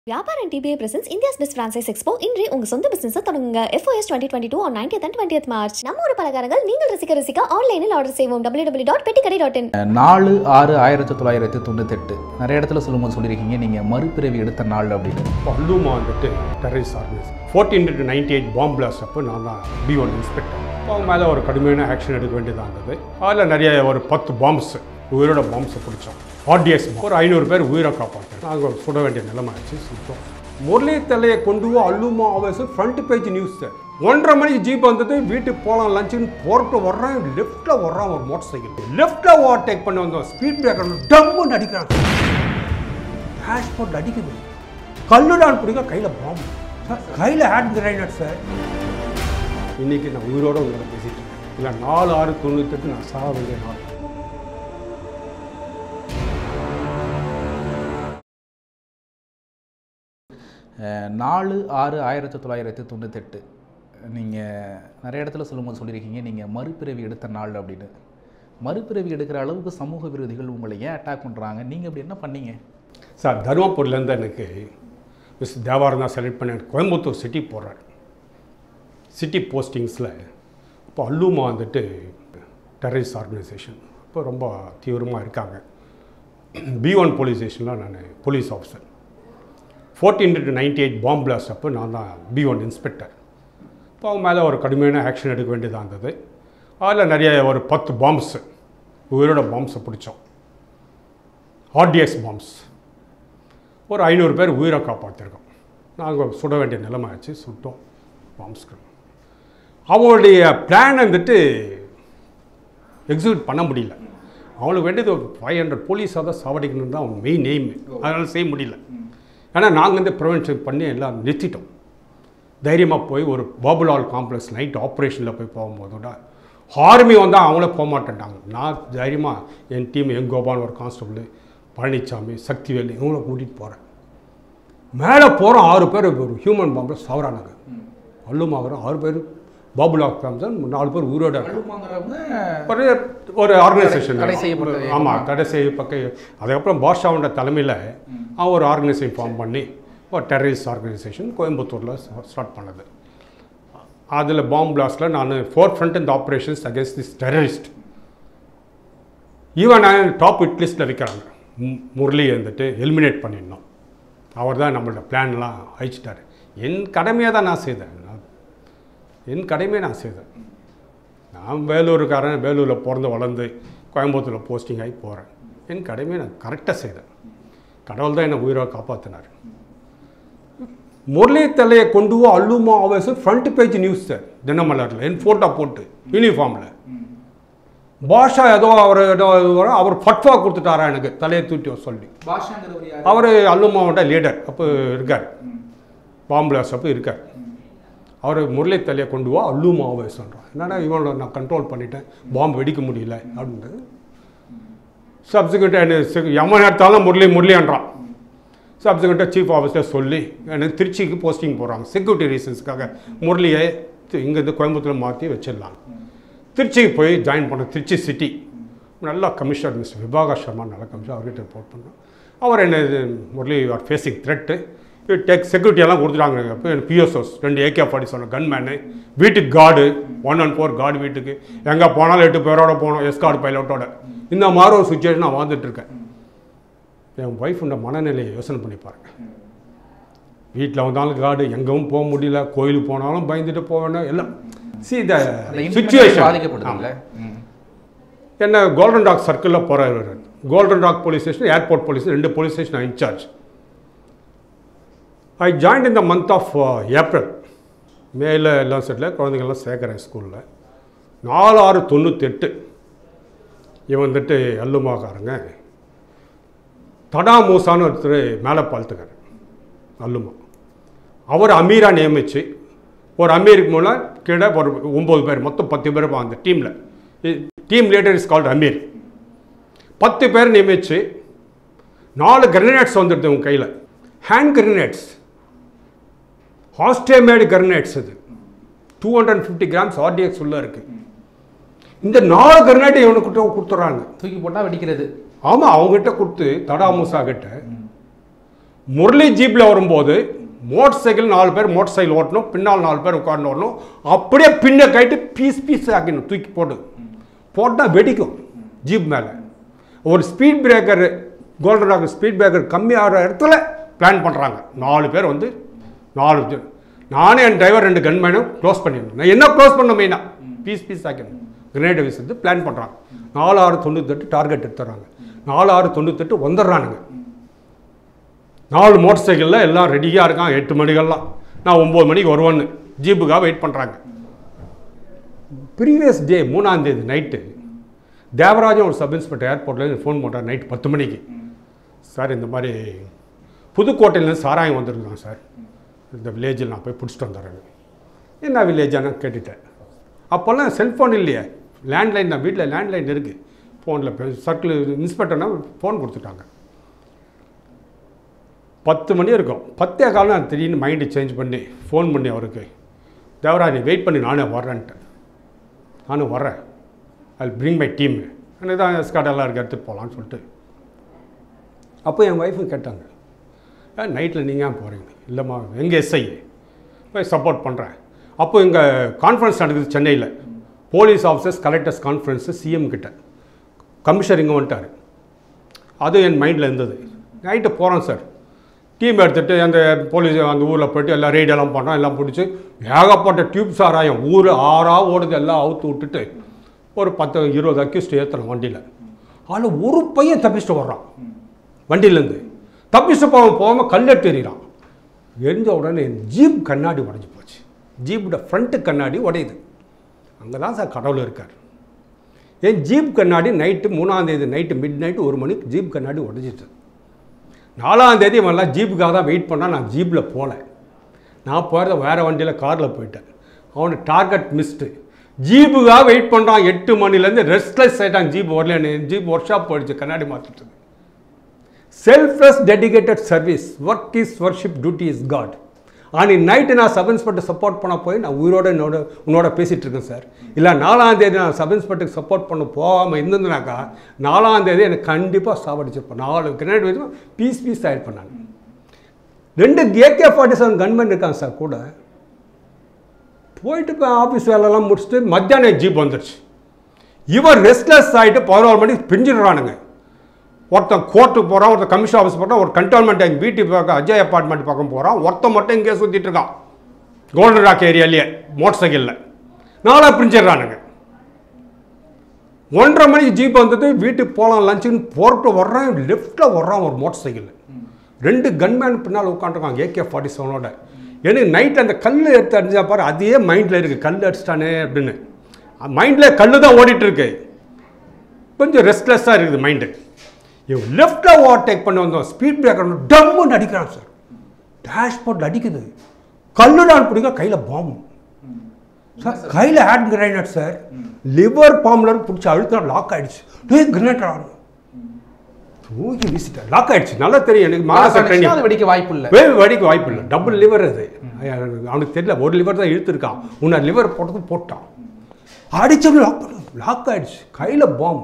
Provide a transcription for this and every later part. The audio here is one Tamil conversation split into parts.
வியாபாரம் DPA presents India's best franchise expo இன்றே உங்க சொந்த பிசினஸ் தொடங்குங்க FOS twenty twenty two on ninety and twenty March நம்ம ஒரு பலகாரங்கள் நீங்கள் ரசிக்க ரசிக்க ஆன்லைனில் ஆர்டர் செய்வோம் டபிள்யூ டபிள்யூ டாட் பெட்டிக்கடை டாட் இன் நாலு ஆறு ஆயிரத்தி தொள்ளாயிரத்தி தொண்ணூத்தெட்டு நிறைய இடத்துல சொல்லும்போது சொல்லியிருக்கீங்க நீங்கள் மறுபிறவி எடுத்த நாள் அப்படின்னு பல்லுமா வந்துட்டு terrorist organise fourteen two ninety eight bomb blast அப்போ நான் தான் பி ஒன் இன்ஸ்பெக்டர் அவங்க மேலே ஒரு கடுமையான ஆக்ஷன் எடுக்க வேண்டியதாக இருந்தது அதில் நிறைய ஒரு பத்து பாம்ப்ஸ் உயிரோட பாம்ப்ஸை பிடிச்சோம் ஆர்டிஎஸ் ஒரு ஐநூறு பேர் உயிரை காப்பாற்றோம் நாங்கள் சுட வேண்டிய நிலைமை ஆச்சு சுத்தம் முரளி தலையை கொண்டு வா அல்லுமா ஆவேஸ் ஃப்ரண்ட் பேஜ் நியூஸ் ஒன்றரை மணிக்கு ஜீப் வந்தது வீட்டுக்கு போகலாம் லஞ்சுன்னு போட்டு வர்றான் லெஃப்ட்டில் வர்றான் ஒரு மோட்டர் சைக்கிள் லெஃப்ட்டில் ஓவர்டேக் பண்ணி வந்தோம் ஸ்பீட் பிரேக்கர் டம்முன்னு அடிக்கிறான் ஹேஷ்போர்ட் அடிக்குது கல்லுடான் பிடிக்க கையில் பாம்பு சார் கையில் ஹேண்ட் கிரைனர் சார் இன்னைக்கு நான் உயிரோட உங்களை பேசிட்டு இருக்கேன் இல்லை நாலு ஆறு தொண்ணூத்தெட்டு நான் சாக வேண்டிய நாள் அஹ், நாலு ஆறு ஆயிரத்தி தொள்ளாயிரத்தி தொண்ணூத்தெட்டு நீங்கள் நிறைய இடத்துல சொல்லும்போது சொல்லியிருக்கீங்க நீங்கள் மறுபிறவி எடுத்த நாள் அப்படின்னு மறுபிறவி எடுக்கிற அளவுக்கு சமூக விரோதிகள் உங்களை ஏன் அட்டாக் பண்ணுறாங்க நீங்கள் அப்படி என்ன பண்ணீங்க சார் தருமபுரிலேருந்து எனக்கு மிஸ் தேவாரம் தான் செலக்ட் பண்ணி எனக்கு கோயம்புத்தூர் சிட்டி போடுறாரு சிட்டி போஸ்டிங்ஸில் இப்போ அல்லுமா வந்துட்டு டெரரிஸ்ட் ஆர்கனைசேஷன் இப்போ ரொம்ப தீவிரமாக இருக்காங்க பி ஒன் போலீஸ் ஸ்டேஷனில் நான் police officer fourteen two ninety eight bomb blast அப்போ நான் தான் பி ஒன் இன்ஸ்பெக்டர் இப்போ அவங்க மேலே ஒரு கடுமையான ஆக்ஷன் எடுக்க வேண்டியதாக இருந்தது அதில் நிறைய ஒரு பத்து பாம்ப்ஸ் உயிரோட பாம்ப்ஸை பிடிச்சோம் ஆர்டிஎஸ் பாம்ப்ஸ் ஒரு ஐநூறு பேர் உயிரை காப்பாற்றிருக்கோம் நாங்கள் சுட வேண்டிய நிலைமை ஆச்சு சுட்டோம் பாம்ஸ்க்கு அவங்களுடைய பிளான் வந்துட்டு எக்ஸிக்யூட் பண்ண முடியல அவங்களுக்கு வேண்டியது ஒரு ஃபைவ் ஹண்ட்ரட் போலீஸாக தான் சாவடிக்கணும்னு தான் அவங்க மெயின் எய்ம் அதனால் செய்ய முடியல ஏன்னா நாங்கள் வந்து ப்ரிவென்ஷன் பண்ணி எல்லாம் நிறுத்திட்டோம் தைரியமாக போய் ஒரு பாபுலால் காம்ப்ளெக்ஸ் நைட் ஆப்ரேஷனில் போய் போகும்போதோட ஆர்மி வந்தால் அவங்களே போக மாட்டேன்ட்டாங்க நான் தைரியமாக என் டீம் என் கோபால் ஒரு கான்ஸ்டபிள் பழனிசாமி சக்திவேல் இவங்கள கூட்டிகிட்டு போகிறேன் மேலே போகிற ஆறு பேர் ஒரு ஹியூமன் பாம்பில் சாவறானாங்க அல்லுமாகரம் ஆறு பேர் பாபுலால் ஃபேம்சன் நாலு பேர் உயிரோட இருக்காங்க. ஒரு ஒரு ஆர்கனைசேஷன் தடை செய்யப்பட்ட ஆமாம் தடை செய்யப்பட்ட அதுக்கப்புறம் பாஷாவோட தலைமையில் அவன் ஒரு ஆர்கனைசேஷன் ஃபார்ம் பண்ணி ஒரு டெரரிஸ்ட் ஆர்கனைசேஷன் கோயம்புத்தூரில் ஸ்டார்ட் பண்ணது அதில் பாம்பு பிளாஸ்டில் நான் ஃபோர் ஃப்ரண்ட் இந்த operations against this terrorist even நான் டாப் ஹிட் லிஸ்ட்டில் வைக்கிறாங்க மு- முரளி வந்துட்டு எலிமினேட் பண்ணிடணும் அவர் தான் நம்மளோட பிளான்லாம் அழிச்சிட்டாரு என் கடமையை தான் நான் செய்தேன் நான் என் கடமையை நான் செய்தேன் நான் வேலூருக்காரன் வேலூரில் பிறந்து வளர்ந்து கோயம்புத்தூரில் போஸ்டிங் ஆகி போகிறேன் என் கடமையை நான் கரெக்டாக செய்தேன் கடவுள் தான் என்னை உயிரை காப்பாற்றினார் முரளி தலையை கொண்டு வா அல்லுமா ஆவேசம் ஃப்ரண்ட் பேஜ் நியூஸ் சார் தினமலரில் என் ஃபோட்டோ போட்டு யூனிஃபார்மில் பாஷா ஏதோ அவர் ஏதோ வர- அவர் ஃபட்வா கொடுத்துட்டாரா எனக்கு தலையை தூட்டி வர சொல்லி அவர் அல்லுமாவோட லீடர் அப்போ இருக்கார் பாம்புலாஸ் அப்போ இருக்கார் அவர் முரளி தலையை கொண்டு வா அல்லுமா ஆவேசன்றான் என்னடா இவனை நான் கண்ட்ரோல் பண்ணிட்டேன் பாம்பு வெடிக்க முடியல அப்படின்றது சப்சிக்வெண்ட்டாக என்ன எம்மன் எடுத்தாலும் முரளி முரளின்றான் சப்சிக்வெண்ட்டாக சீஃப் ஆஃபீஸர் சொல்லி எனக்கு திருச்சிக்கு போஸ்டிங் போடுறாங்க செக்யூரிட்டி ரீசன்ஸ்க்காக முரளியை தி- இங்கேருந்து கோயம்புத்தூர் மாற்றி வச்சிடலாம் திருச்சிக்கு போய் ஜாயின் பண்ண திருச்சி சிட்டி நல்லா கமிஷனர் மிஸ்டர் விபாகா சர்மா நல்ல கமிஷனர் அவர்கிட்ட ரிப்போர்ட் பண்ணோம் அவர் என்ன இது முரளி ஆர் ஃபேஸிங் த்ரெட்டு டெக் செக்யூரிட்டி எல்லாம் கொடுத்துட்டாங்க அப்போ எனக்கு பிஎஸ்ஓஸ் ரெண்டு ஏகே ஃபார்ட்டி சொன்ன கன்மேனு வீட்டுக்கு guard one one four guard வீட்டுக்கு எங்கே போனாலும் எட்டு பேரோட போனோம் எஸ்கார்டு பைலட்டோட இந்த மாதிரி ஒரு சுச்சுவேஷன் நான் வாழ்ந்துட்டு இருக்கேன் என் ஒய்ஃபுண்ட மனநிலையை யோசனை பண்ணி பாருங்க வீட்டில் வந்தாலும் கார்டு எங்கவும் போக முடியல கோயிலுக்கு போனாலும் பயந்துட்டு போக வேண்டாம் எல்லாம் சி த சுச்சுவேஷன் பாதிக்கப்படுதுல்ல ம். என்ன கோல்டன் டாக் சர்க்கிளில் போகிறார் Golden Rock police station airport police ரெண்டு police station incharge I join in the month of April மேல எல்லாம் செட்டில் குழந்தைங்கள்லாம் சேர்க்குறேன் ஸ்கூலில் நாலு ஆறு தொண்ணூத்தெட்டு இவன் வந்துட்டு அல்லுமாக்காரங்க தடா மூசான்னு ஒருத்தர் மேலே பாலத்துக்கார் அல்லுமா அவர் அமீரா நியமிச்சு ஒரு அமீருக்கு மூலம் கீழே ஒரு ஒம்பது பேர் மொத்தம் பத்து பேர் அந்த டீமில் team leader is called Ameer பத்து பேர் நியமிச்சு நாலு கிரனேட்ஸ் வந்துடுது உங்க கையில் ஹேண்ட் கிரனேட்ஸ் ஹாஸ்டேமேடு கிரனேட்ஸ் இது two hundred fifty grams RDX உள்ள இருக்கு இந்த நாலு கிரனேட்டை இவனுக்கு கொடுத்துட்றாங்க தூக்கி போட்டால் வெடிக்கிறது ஆமாம் அவங்ககிட்ட கொடுத்து தடா மூசா கிட்ட முரளி ஜீப்பில் வரும்போது மோட்டர் சைக்கிள் நாலு பேர் மோட்டர் சைக்கிள் ஓட்டணும் பின்னால் நாலு பேர் உட்கார்ந்து ஓடணும் அப்படியே பின்ன கைட்டு பீஸ் பீஸ் ஆக்கணும் தூக்கி போட்டு போட்டால் வெடிக்கும் ஜீப் மேலே ஒரு speed breaker Golden Rock speed breaker கம்மியாகிற இடத்துல பிளான் பண்ணுறாங்க நாலு பேர் வந்து நாலு பேர் நானே என் டிரைவர் ரெண்டு கன்மேனும் க்ளோஸ் பண்ணிடணும் நான் என்ன க்ளோஸ் பண்ண மெயினாக பீஸ் பீஸ் ஆக்கணும் கிரனேட் வீசுறது பிளான் பண்ணுறாங்க நாலு ஆறு தொண்ணூத்தெட்டு டார்கெட் எடுத்துறாங்க நாலு ஆறு தொண்ணூத்தெட்டு வந்துடுறானுங்க நாலு மோட்டர் சைக்கிளில் எல்லாம் ரெடியாக இருக்கான் எட்டு மணிக்கெல்லாம் நான் ஒம்பது மணிக்கு வருவேன்னு ஜீப்புக்காக வெயிட் பண்ணுறாங்க ப்ரீவியஸ் டே மூணாம் தேதி நைட்டு தேவராஜன் ஒரு சப் இன்ஸ்பெக்டர் ஏர்போர்ட்லேருந்து ஃபோன் பண்ணுறார் நைட் பத்து மணிக்கு சார் இந்த மாதிரி புதுக்கோட்டையிலேருந்து சாராயம் வந்திருக்கான் சார் இந்த வில்லேஜில் நான் போய் பிடிச்சிட்டு வந்துடுறேன் என்ன வில்லேஜானு கேட்டுட்டேன் அப்போல்லாம் செல்ஃபோன் இல்லையே லேண்ட்லைன் தான் வீட்டில் லேண்ட்லைன் இருக்குது ஃபோனில் சர்க்கிள் இன்ஸ்பெக்டர்னா ஃபோன் கொடுத்துட்டாங்க பத்து மணி இருக்கும் பத்தே காலம் நான் திடீர்னு மைண்டு சேஞ்ச் பண்ணி ஃபோன் பண்ணி அவருக்கு தேவரா நீ வெயிட் பண்ணி நானே வர்றேன்ட்டேன் நானும் வர்றேன் ஐ பிரிங் மை டீம் எனக்கு தான் எஸ்கார்டெல்லாம் இருக்கு எடுத்துகிட்டு போகலான்னு சொல்லிட்டு அப்போ என் ஒய்ஃபும் கேட்டாங்க ஏன் நைட்டில் நீங்கள் ஏன் போகிறீங்க இல்லைம்மா எங்கள் எஸ்ஐ போய் சப்போர்ட் பண்ணுறேன் அப்போ இங்கே கான்ஃபரன்ஸ் நடக்குது சென்னையில் police officers collectors conference CM கிட்ட கமிஷனர் இங்கே வந்துட்டார் அது என் மைண்டில் இருந்தது நைட்டு போகிறோம் சார் டீம் எடுத்துகிட்டு அந்த போலீஸ் அந்த ஊரில் போயிட்டு எல்லாம் ரெய்டெல்லாம் பண்ணோம் எல்லாம் பிடிச்சி ஏகப்பட்ட டியூப் சாராயம் ஊர் ஆறாக ஓடுது எல்லாம் அவுத்து விட்டுட்டு ஒரு பத்து இருபது அக்யூஸ்ட் ஏற்றுறோம் வண்டியில் அதில் ஒரு பையன் தப்பிச்சுட்டு வர்றான் வண்டியிலேருந்து தப்பிச்சுட்டு போக போகாமல் கல்லெட்டு எறிகிறான் எரிஞ்ச உடனே என் ஜீப் கண்ணாடி உடஞ்சி போச்சு ஜீப்போட ஃப்ரண்ட்டு கண்ணாடி உடையுது அங்கே தான் சார் கடவுள் இருக்கார் என் ஜீப் கண்ணாடி நைட்டு மூணாம் தேதி நைட்டு மிட் நைட்டு ஒரு மணிக்கு ஜீப் கண்ணாடி உடஞ்சிட்டு நாலாம் தேதி இவன்லாம் ஜீப்புக்காக தான் வெயிட் பண்ணால் நான் ஜீப்பில் போகல நான் போகிறத வேறு வண்டியில் காரில் போயிட்டேன் அவனுக்கு டார்கெட் மிஸ்டு ஜீப்புக்காக வெயிட் பண்ணுறான் எட்டு மணிலேருந்து ரெஸ்ட்லெஸ் ஆகிட்டான் ஜீப் வரல ஜீப் ஒர்க் ஷாப் போயிடுச்சு கண்ணாடி மாற்றிட்டு selfless dedicated service work is worship duty is God அன்னைக்கு நைட்டு நான் சப் இன்ஸ்பெக்டர் சப்போர்ட் பண்ண போய் நான் உயிரோட என்னோட உன்னோட பேசிகிட்டு இருக்கேன் சார் இல்லை நாலாம் தேதி நான் சப் இன்ஸ்பெக்டருக்கு சப்போர்ட் பண்ண போகாமல் இருந்ததுனாக்கா நாலாம் தேதி எனக்கு கண்டிப்பாக சாவடிச்சிருப்பேன் நாலு கிரேட் வச்சு பீஸ் பீஸ் ஆகிருப்பேன் நான் ரெண்டு ஏகே ஃபார்ட்டி செவன் கன்மென் இருக்காங்க சார் கூட போயிட்டு இப்போ ஆஃபீஸ் வேலைலாம் முடிச்சுட்டு மத்தியானம் ஜீப் வந்துடுச்சு இவர் ரெஸ்ட்லெஸ் ஆகிட்டு பதினோரு மணிக்கு பிரிஞ்சிடுறானுங்க ஒருத்தன் கோர்ட்டுக்கு போகிறான் ஒருத்தன் கமிஷன் ஆஃபீஸ் போகிறான் ஒரு கண்டோன்மெண்ட் எங்கள் வீட்டு பக்கம் அஜய் அப்பார்ட்மெண்ட் பக்கம் போகிறான் ஒருத்தன் மட்டும் இங்கே சுற்றிட்டு இருக்கான் கோல்டன் ராக் ஏரியாலேயே மோட்டர் சைக்கிளில் நாளாக பிரிஞ்சிடுறானுங்க ஒன்றரை மணிக்கு ஜீப் வந்தது வீட்டுக்கு போகலாம் லஞ்சுன்னு போட்டு வர்றான் லெஃப்ட்டில் வர்றான் ஒரு மோட்டர் சைக்கிள் ரெண்டு கன்மேன் பின்னால் உட்காந்துருக்காங்க ஏகே ஃபார்ட்டி செவனோட எனக்கு நைட் அந்த கல் எடுத்து அடிச்சா பாரு அதே மைண்டில் இருக்குது கல் அடிச்சிட்டானே அப்படின்னு மைண்டில் கல் தான் ஓடிட்டு இருக்கு கொஞ்சம் ரெஸ்ட்லெஸ்ஸாக இருக்குது மைண்டு இவன் லெஃப்டில் ஓவர்டேக் பண்ணி வந்தோம் ஸ்பீட் பிரேக்கர் டம்முன்னு அடிக்கிறான் சார் டேஷ்போர்ட் அடிக்குது கல்லுடான் பிடிக்க கையில் பாம்பு சார் கையில் ஹேண்ட் கிரைனட் சார் லிவர் பாம்புலர் பிடிச்சி அழுத்தம் லாக் ஆயிடுச்சு டே கிரனேட் ஆடணும் தூக்கி வீசிட்டேன் லாக் ஆயிடுச்சு நல்லா தெரியும் எனக்கு மாச ட்ரைனிங் அது வெடிக்க வாய்ப்பு இல்லை வேவு வெடிக்க வாய்ப்பு இல்லை டபுள் லிவர் அது அவனுக்கு தெரியல ஒரு லிவர் தான் இழுத்துருக்கான் உன்னை லிவர் போட்டது போட்டான் அடிச்சவன் லாக் பண்ண லாக் ஆயிடுச்சு கையில் பாம்பு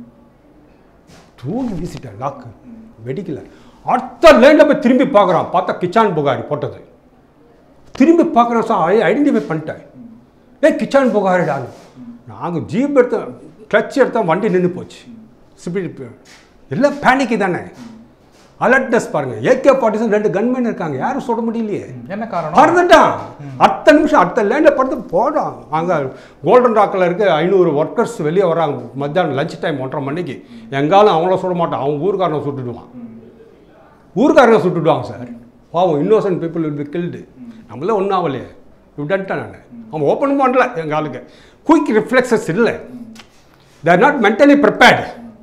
தூக்கி வீசிட்டேன் லாக்கு வெடிக்கல அடுத்த லைனில் போய் திரும்பி பார்க்குறான் பார்த்தா கிச்சான் புகாரி போட்டது திரும்பி பார்க்குறேன் சார் ஐடென்டிஃபை பண்ணிட்டேன் ஏ கிச்சான் புகாரிடான்னு நாங்கள் ஜீப் எடுத்த கிளச் எடுத்தால் வண்டி நின்று போச்சு ஸ்பீட் எல்லாம் பேனிக்கு தானே அலர்ட்னஸ் பாருங்கள் ஏகே ஃபார்ட்டி ரெண்டு கன்மேன் இருக்காங்க யாரும் சொல்ல முடியலையே என்ன காரணம் பறந்துட்டான் அடுத்த நிமிஷம் அடுத்த லேண்டில் படுத்து போடான் அங்கே கோல்டன் ராக்கில் இருக்க ஐநூறு ஒர்க்கர்ஸ் வெளியே வராங்க மத்தியானம் லஞ்ச் டைம் ஒன்றரை மணிக்கு எங்காலும் அவங்கள சுட மாட்டான் அவன் ஊருக்காரனை சுட்டுடுவான் ஊருக்காரனை சுட்டுடுவாங்க சார் பாவம் innocent people will be killed நம்மள ஒன்றும் ஆகலையே விடன்ட்டேன் நான் அவன் ஓப்பன் பண்ணல எங்கள் ஆளுக்கு குயிக் ரிஃப்ளெக்ஸஸ் இல்லை தேர் நாட் மென்டலி ப்ரிப்பேர்டு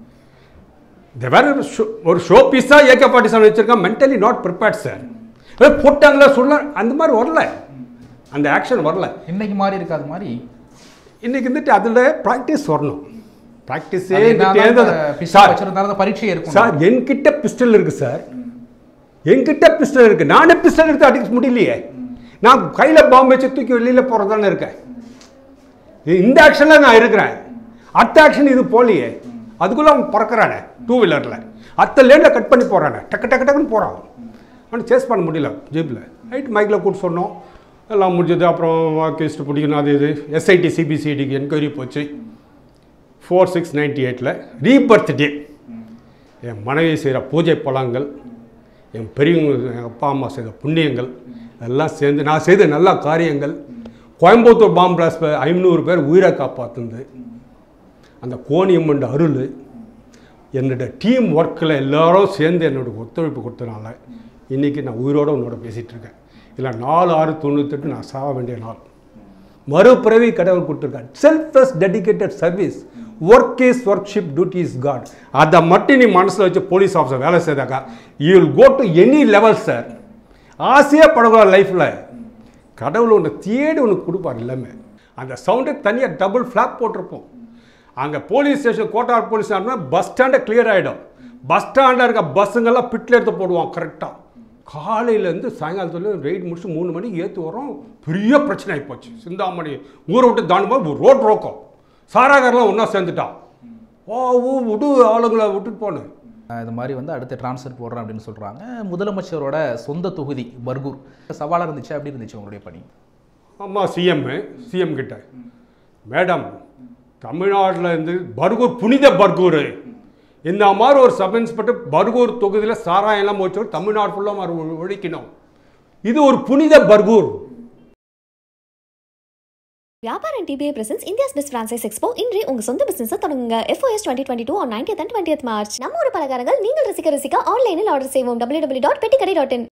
இந்த வேற ஒரு ஷோ ஒரு ஷோ பீஸாக ஏகே ஃபார்ட்டி செவன் வச்சுருக்கான் மென்டலி நாட் ப்ரிப்பேர்ட் சார் அதாவது போட்டாங்களா சொல்ல அந்த மாதிரி வரல அந்த ஆக்ஷன் வரல இன்னைக்கு மாறி இருக்காது மாதிரி இன்னைக்கு வந்துட்டு அதில் ப்ராக்டிஸ் வரணும் ப்ராக்டிஸே அது என்னதான் அந்த pistol சார் வச்சிருந்தாலும் அந்த பரீட்சை இருக்கும் சார் என்கிட்ட பிஸ்டல் இருக்கு சார் என்கிட்ட பிஸ்டல் இருக்கு நானே பிஸ்டல் எடுத்து அடிக்க முடியலையே நான் கையில் பாம்பு வச்சு தூக்கி வெளியில் போகிறதானே இருக்கேன் இந்த ஆக்ஷனில் நான் இருக்கிறேன் அடுத்த ஆக்ஷன் இது போகலையே அதுக்குள்ளே அவன் பறக்கிறானே டூ வீலரில் அடுத்த லேனில் கட் பண்ணி போகிறானே டக்கு டக்கு டக்குன்னு போகிறான் ஆனால் சேஸ் பண்ண முடியல ஜீப்பில் ரைட் மைக்கில் கூப்பிட்டு சொன்னோம் எல்லாம் முடிஞ்சது அப்புறம் கேஸ்ட்டு பிடிக்கணும் அது இது எஸ்ஐடி சிபிசிடிக்கு என்கொயரி போச்சு ஃபோர் சிக்ஸ் நைன்டி எயிட்டில் ரீபர்த் டே என் மனைவி செய்கிற பூஜை பலங்கள் என் பெரியவங்க என் அப்பா அம்மா செய்த புண்ணியங்கள் எல்லாம் சேர்ந்து நான் செய்த நல்ல காரியங்கள் கோயம்புத்தூர் பாம்பு பிளாஸ்ட் ஐநூறு பேர் உயிரை காப்பாற்றுந்து அந்த கோணியம்மன் அருள் என்னோட டீம் ஒர்க்கில் எல்லாரும் சேர்ந்து என்னோட ஒத்துழைப்பு கொடுத்தனால இன்றைக்கி நான் உயிரோட உன்னோட பேசிகிட்டு இருக்கேன் இல்லை நாலு ஆறு தொண்ணூத்தெட்டு நான் சாக வேண்டிய நாள் மறுபிறவி கடவுள் கொடுத்துருக்கார் selfless dedicated service work is worship duty is God அதை மட்டும் நீ மனசில் வச்சு போலீஸ் ஆஃபீஸர் வேலை செய்தாக்கா you will go to any level sir ஆசையே படக்கூடாது லைஃப்பில் கடவுள் ஒன்று தேடி ஒன்று கொடுப்பார் எல்லாமே அந்த சவுண்டுக்கு தனியாக டபுள் ஃப்ளாப் போட்டிருப்போம் அங்கே police station Kottar police station bus ஸ்டாண்டை கிளியர் ஆகிடும் பஸ் ஸ்டாண்டில் இருக்க பஸ்ஸுங்கெல்லாம் பிட்டில் எடுத்து போடுவான் கரெக்டாக காலையிலேருந்து சாயங்காலத்துல ரெய்டு முடிச்சு மூணு மணிக்கு ஏற்று வரோம் பெரிய பிரச்சனை ஆகி போச்சு சிந்தாமணி ஊரை விட்டு தாண்டும்போது ரோட் ரோக்கம் சாராகர்லாம் ஒன்றா சேர்ந்துட்டான் ஓ ஊ விடு ஆளுங்களை விட்டுட்டு போனேன் இது மாதிரி வந்து அடுத்து ட்ரான்ஸ்ஃபர் போடுறேன் அப்படின்னு சொல்கிறாங்க முதலமைச்சரோட சொந்த தொகுதி பர்கூர் சவாலாக இருந்துச்சு அப்படி இருந்துச்சு உங்களுடைய பணி அம்மா சிஎம் சிஎம் கிட்ட மேடம் தமிழ்நாட்டில் இருந்து பர்கூர் புனித பர்கூர் இந்த மாதிரி ஒரு சப் இன்ஸ்பெக்டர் பர்கூர் தொகுதியில் சாராயம்லாம் போச்சு தமிழ்நாடு ஃபுல்லாக ஒழிக்கணும் இது ஒரு புனித பர்கூர் வியாபாரம் DPA presents India's best franchise expo இன்றே உங்க சொந்த பிசினஸ் தொடங்குங்க FOS twenty twenty two ninety twenty March நம்ம ஒரு பலகாரங்கள் நீங்கள் ரசிக்க ரசிக்க ஆன்லைனில் ஆர்டர் செய்வோம் டபிள்யூ டபிள்யூ டாட் பெட்டிக்கடை டாட் இன்